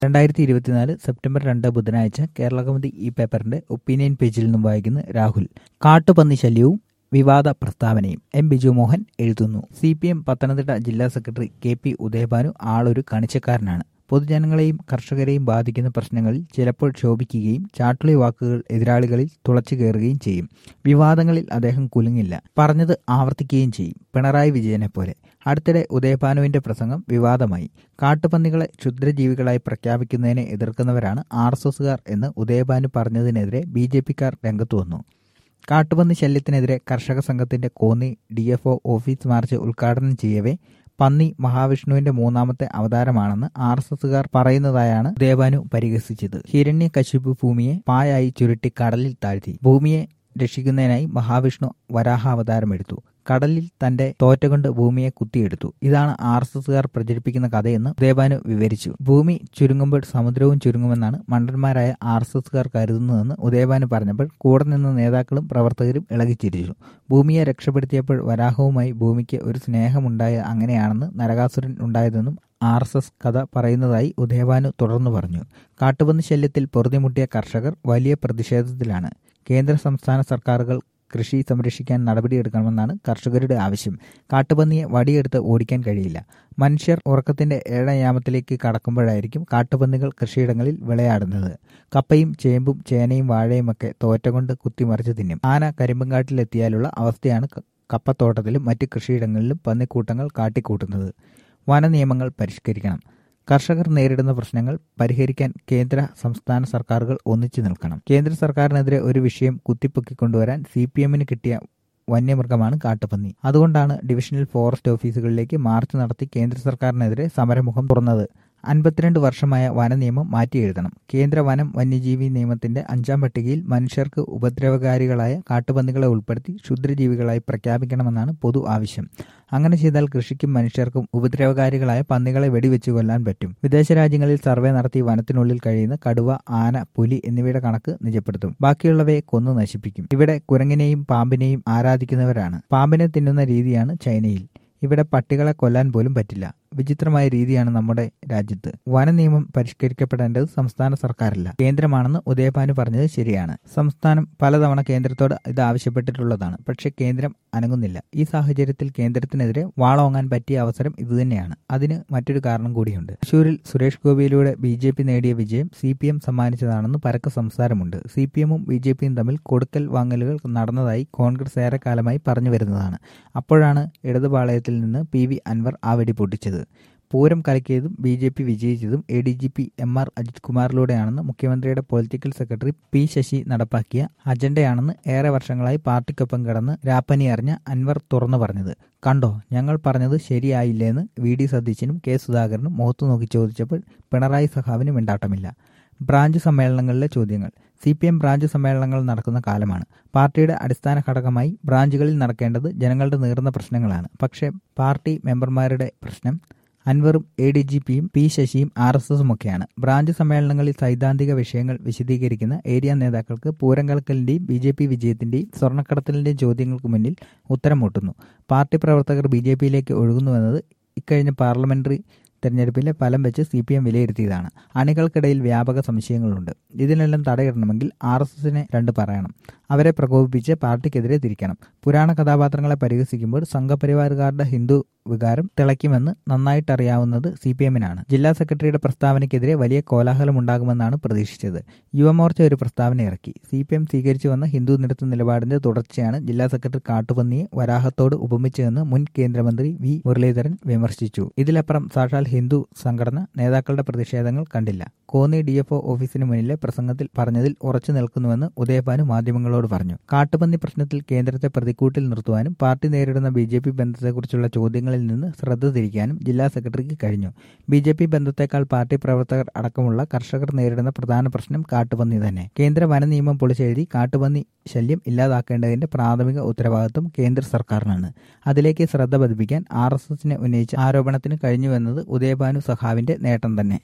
രണ്ടായിരത്തി ഇരുപത്തിനാല് സെപ്റ്റംബർ രണ്ട് ബുധനാഴ്ച കേരളകൗമുദി ഈ പേപ്പറിന്റെ ഒപ്പീനിയൻ പേജിൽ നിന്നും വായിക്കുന്ന രാഹുൽ കാട്ടുപന്നി ശല്യവും വിവാദ പ്രസ്താവനയും എം ബിജു മോഹൻ എഴുതുന്നു സി പി എം പത്തനംതിട്ട ജില്ലാ സെക്രട്ടറി കെ പി ഉദയഭാനു ആളൊരു കണിച്ചക്കാരനാണ് പൊതുജനങ്ങളെയും കർഷകരെയും ബാധിക്കുന്ന പ്രശ്നങ്ങളിൽ ചിലപ്പോൾ ശോഭിക്കുകയും ചാട്ടുളി വാക്കുകൾ എതിരാളികളിൽ തുളച്ചു കയറുകയും ചെയ്യും വിവാദങ്ങളിൽ അദ്ദേഹം കുലുങ്ങില്ല പറഞ്ഞത് ആവർത്തിക്കുകയും ചെയ്യും പിണറായി വിജയനെ പോലെ അടുത്തിടെ ഉദയഭാനുവിന്റെ പ്രസംഗം വിവാദമായി കാട്ടുപന്നികളെ ക്ഷുദ്രജീവികളായി പ്രഖ്യാപിക്കുന്നതിനെ എതിർക്കുന്നവരാണ് ആർ എസ് എസുകാർ എന്ന് ഉദയഭാനു പറഞ്ഞതിനെതിരെ ബി ജെ പിക്കാർ രംഗത്തു വന്നു കാട്ടുപന്നി ശല്യത്തിനെതിരെ കർഷക സംഘത്തിന്റെ Konni D F O office march ഉദ്ഘാടനം ചെയ്യവേ പന്നി മഹാവിഷ്ണുവിന്റെ മൂന്നാമത്തെ അവതാരമാണെന്ന് ആർ എസ് എസുകാർ പറയുന്നതായാണ് ദേവാനു പരിഹസിച്ചത് ഹിരണ്യ കശിപു ഭൂമിയെ പായായി ചുരുട്ടി കടലിൽ താഴ്ത്തി ഭൂമിയെ രക്ഷിക്കുന്നതിനായി മഹാവിഷ്ണു വരാഹ അവതാരമെടുത്തു കടലിൽ തന്റെ തോറ്റകൊണ്ട് ഭൂമിയെ കുത്തിയെടുത്തു ഇതാണ് ആർ എസ് എസുകാർ പ്രചരിപ്പിക്കുന്ന കഥയെന്ന് ദേവാനു വിവരിച്ചു ഭൂമി ചുരുങ്ങുമ്പോൾ സമുദ്രവും ചുരുങ്ങുമെന്നാണ് മണ്ടന്മാരായ ആർ എസ് എസുകാർ കരുതുന്നതെന്ന് ഉദയഭാനു പറഞ്ഞപ്പോൾ കൂടെ നിന്ന നേതാക്കളും പ്രവർത്തകരും ഇളകിച്ചിരിച്ചു ഭൂമിയെ രക്ഷപ്പെടുത്തിയപ്പോൾ വരാഹവുമായി ഭൂമിക്ക് ഒരു സ്നേഹമുണ്ടായ അങ്ങനെയാണെന്ന് നരകാസുരൻ ഉണ്ടായതെന്നും ആർ എസ് എസ് കഥ പറയുന്നതായി ഉദയഭാനു തുടർന്നു പറഞ്ഞു കാട്ടുപന്നി ശല്യത്തിൽ പൊറുതിമുട്ടിയ കർഷകർ വലിയ പ്രതിഷേധത്തിലാണ് കേന്ദ്ര സംസ്ഥാന സർക്കാരുകൾ കൃഷി സംരക്ഷിക്കാൻ നടപടിയെടുക്കണമെന്നാണ് കർഷകരുടെ ആവശ്യം കാട്ടുപന്നിയെ വടിയെടുത്ത് ഓടിക്കാൻ കഴിയില്ല മനുഷ്യർ ഉറക്കത്തിന്റെ ഏഴയാമത്തിലേക്ക് കടക്കുമ്പോഴായിരിക്കും കാട്ടുപന്നികൾ കൃഷിയിടങ്ങളിൽ വിളയാടുന്നത് കപ്പയും ചേമ്പും ചേനയും വാഴയും ഒക്കെ തോറ്റകൊണ്ട് കുത്തിമറിച്ച് തിന്നും ആന കരിമ്പങ്കാട്ടിലെത്തിയാലുള്ള അവസ്ഥയാണ് കപ്പത്തോട്ടത്തിലും മറ്റ് കൃഷിയിടങ്ങളിലും പന്നിക്കൂട്ടങ്ങൾ കാട്ടിക്കൂട്ടുന്നത് വനനിയമങ്ങൾ പരിഷ്കരിക്കണം കർഷകർ നേരിടുന്ന പ്രശ്നങ്ങൾ പരിഹരിക്കാൻ കേന്ദ്ര സംസ്ഥാന സർക്കാരുകൾ ഒന്നിച്ചു നിൽക്കണം കേന്ദ്ര സർക്കാരിനെതിരെ ഒരു വിഷയം കുത്തിപ്പൊക്കിക്കൊണ്ടുവരാൻ സി പി എമ്മിന് കിട്ടിയ വന്യമൃഗമാണ് കാട്ടുപന്നി അതുകൊണ്ടാണ് ഡിവിഷണൽ ഫോറസ്റ്റ് ഓഫീസുകളിലേക്ക് മാർച്ച് നടത്തി കേന്ദ്ര സർക്കാരിനെതിരെ സമരമുഖം തുറന്നത് അൻപത്തിരണ്ട് വർഷമായ വനനിയമം മാറ്റിയെഴുതണം കേന്ദ്ര വനം വന്യജീവി നിയമത്തിന്റെ അഞ്ചാം പട്ടികയിൽ മനുഷ്യർക്ക് ഉപദ്രവകാരികളായ കാട്ടുപന്നികളെ ഉൾപ്പെടുത്തി ക്ഷുദ്രജീവികളായി പ്രഖ്യാപിക്കണമെന്നാണ് പൊതു ആവശ്യം അങ്ങനെ ചെയ്താൽ കൃഷിക്കും മനുഷ്യർക്കും ഉപദ്രവകാരികളായ പന്നികളെ വെടിവെച്ച് കൊല്ലാൻ പറ്റും വിദേശ രാജ്യങ്ങളിൽ സർവേ നടത്തി വനത്തിനുള്ളിൽ കഴിയുന്ന കടുവ ആന പുലി എന്നിവയുടെ കണക്ക് നിജപ്പെടുത്തും ബാക്കിയുള്ളവയെ കൊന്നു നശിപ്പിക്കും ഇവിടെ കുരങ്ങിനെയും പാമ്പിനെയും ആരാധിക്കുന്നവരാണ് പാമ്പിനെ തിന്നുന്ന രീതിയാണ് ചൈനയിൽ ഇവിടെ പട്ടികളെ കൊല്ലാൻ പോലും പറ്റില്ല വിചിത്രമായ രീതിയാണ് നമ്മുടെ രാജ്യത്ത് വനനിയമം പരിഷ്കരിക്കപ്പെടേണ്ടത് സംസ്ഥാന സർക്കാരല്ല കേന്ദ്രമാണെന്ന് ഉദയഭാനു പറഞ്ഞത് ശരിയാണ് സംസ്ഥാനം പലതവണ കേന്ദ്രത്തോട് ഇത് ആവശ്യപ്പെട്ടിട്ടുള്ളതാണ് പക്ഷേ കേന്ദ്രം അനങ്ങുന്നില്ല ഈ സാഹചര്യത്തിൽ കേന്ദ്രത്തിനെതിരെ വാളോങ്ങാൻ പറ്റിയ അവസരം ഇതുതന്നെയാണ് അതിന് മറ്റൊരു കാരണം കൂടിയുണ്ട് തൃശൂരിൽ സുരേഷ് ഗോപിയിലൂടെ ബി ജെ പി നേടിയ വിജയം സി പി എം സമ്മാനിച്ചതാണെന്ന് പരക്കെ സംസാരമുണ്ട് സി പി എമ്മും ബി ജെ പിയും തമ്മിൽ കൊടുക്കൽ വാങ്ങലുകൾ നടന്നതായി കോൺഗ്രസ് ഏറെക്കാലമായി പറഞ്ഞു വരുന്നതാണ് അപ്പോഴാണ് ഇടതുപാളയത്തിൽ നിന്ന് പി വി അൻവർ ആ വെടി പൊട്ടിച്ചത് പൂരം കലക്കിയതും ബി ജെ പി വിജയിച്ചതും A D G P M R Ajith കുമാറിലൂടെയാണെന്ന് മുഖ്യമന്ത്രിയുടെ പൊളിറ്റിക്കൽ സെക്രട്ടറി പി ശശി നടപ്പാക്കിയ അജണ്ടയാണെന്ന് ഏറെ വർഷങ്ങളായി പാർട്ടിക്കൊപ്പം കിടന്ന് രാപ്പനി അറിഞ്ഞ അൻവർ തുറന്നു പറഞ്ഞത് കണ്ടോ ഞങ്ങൾ പറഞ്ഞത് ശരിയായില്ലേന്ന് വി ഡി സതീശനും കെ സുധാകരനും മുഖത്തു നോക്കി ചോദിച്ചപ്പോൾ പിണറായി സഖാവിന് മിണ്ടാട്ടമില്ല ബ്രാഞ്ച് സമ്മേളനങ്ങളിലെ ചോദ്യങ്ങൾ സി പി എം ബ്രാഞ്ച് സമ്മേളനങ്ങൾ നടക്കുന്ന കാലമാണ് പാർട്ടിയുടെ അടിസ്ഥാന ഘടകമായി ബ്രാഞ്ചുകളിൽ നടക്കേണ്ടത് ജനങ്ങളുടെ നീറുന്ന പ്രശ്നങ്ങളാണ് പക്ഷേ പാർട്ടി മെമ്പർമാരുടെ പ്രശ്നം അൻവറും എ ഡി ജി പിയും പി ശശിയും ആർ എസ് എസും ഒക്കെയാണ് ബ്രാഞ്ച് സമ്മേളനങ്ങളിൽ സൈദ്ധാന്തിക വിഷയങ്ങൾ വിശദീകരിക്കുന്ന ഏരിയ നേതാക്കൾക്ക് പൂരം കലക്കലിന്റെയും ബി ജെ പി വിജയത്തിന്റെയും സ്വർണ്ണക്കടത്തലിന്റെയും ചോദ്യങ്ങൾക്ക് മുന്നിൽ ഉത്തരം മുട്ടുന്നു പാർട്ടി പ്രവർത്തകർ ബി ജെ പിയിലേക്ക് ഒഴുകുന്നുവെന്നത് ഇക്കഴിഞ്ഞ പാർലമെന്ററി തെരഞ്ഞെടുപ്പിലെ ഫലം വെച്ച് സി പി എം വിലയിരുത്തിയതാണ് അണികൾക്കിടയിൽ വ്യാപക സംശയങ്ങളുണ്ട് ഇതിനെല്ലാം തടയിടണമെങ്കിൽ ആർ എസ് എസിനെ രണ്ട് പറയണം അവരെ പ്രകോപിപ്പിച്ച് പാർട്ടിക്കെതിരെ തിരിക്കണം പുരാണ കഥാപാത്രങ്ങളെ പരിഹസിക്കുമ്പോൾ സംഘപരിവാറുകാരുടെ ഹിന്ദു വികാരം തിളയ്ക്കുമെന്ന് നന്നായിട്ടറിയാവുന്നത് സി പി എമ്മിനാണ് ജില്ലാ സെക്രട്ടറിയുടെ പ്രസ്താവനയ്ക്കെതിരെ വലിയ കോലാഹലം ഉണ്ടാകുമെന്നാണ് പ്രതീക്ഷിച്ചത് യുവമോർച്ച ഒരു പ്രസ്താവന ഇറക്കി സി പി എം സ്വീകരിച്ചു വന്ന ഹിന്ദു നിരത്ത് നിലപാടിന്റെ തുടർച്ചയാണ് ജില്ലാ സെക്രട്ടറി കാട്ടുപന്നിയെ വരാഹത്തോട് ഉപമിച്ചതെന്ന് മുൻ കേന്ദ്രമന്ത്രി വി മുരളീധരൻ വിമർശിച്ചു ഇതിലപ്പുറം സാക്ഷാൽ ഹിന്ദു സംഘടന നേതാക്കളുടെ പ്രതിഷേധങ്ങൾ കണ്ടില്ല കോന്നി ഡി എഫ് ഒ ഓഫീസിന് മുന്നിലെ പ്രസംഗത്തിൽ പറഞ്ഞതിൽ ഉറച്ചു നിൽക്കുന്നുവെന്ന് ഉദയഭാനു മാധ്യമങ്ങളോട് പറഞ്ഞു കാട്ടുപന്നി പ്രശ്നത്തിൽ കേന്ദ്രത്തെ പ്രതിക്കൂട്ടിൽ നിർത്തുവാനും പാർട്ടി നേരിടുന്ന ബി ജെ പി ബന്ധത്തെക്കുറിച്ചുള്ള ചോദ്യങ്ങളിൽ നിന്ന് ശ്രദ്ധ തിരിക്കാനും ജില്ലാ സെക്രട്ടറിക്ക് കഴിഞ്ഞു ബി ജെ പി ബന്ധത്തെക്കാൾ പാർട്ടി പ്രവർത്തകർ അടക്കമുള്ള കർഷകർ നേരിടുന്ന പ്രധാന പ്രശ്നം കാട്ടുപന്നി തന്നെ കേന്ദ്ര വന നിയമം പൊളിച്ചെഴുതി കാട്ടുപന്നി ശല്യം ഇല്ലാതാക്കേണ്ടതിന്റെ പ്രാഥമിക ഉത്തരവാദിത്വം കേന്ദ്ര സർക്കാരിനാണ് അതിലേക്ക് ശ്രദ്ധ പതിപ്പിക്കാൻ ആർ എസ് എസിനെ ഉന്നയിച്ച ആരോപണത്തിന് കഴിഞ്ഞുവെന്നത് ഉദയഭാനു സഖാവിന്റെ നേട്ടം തന്നെ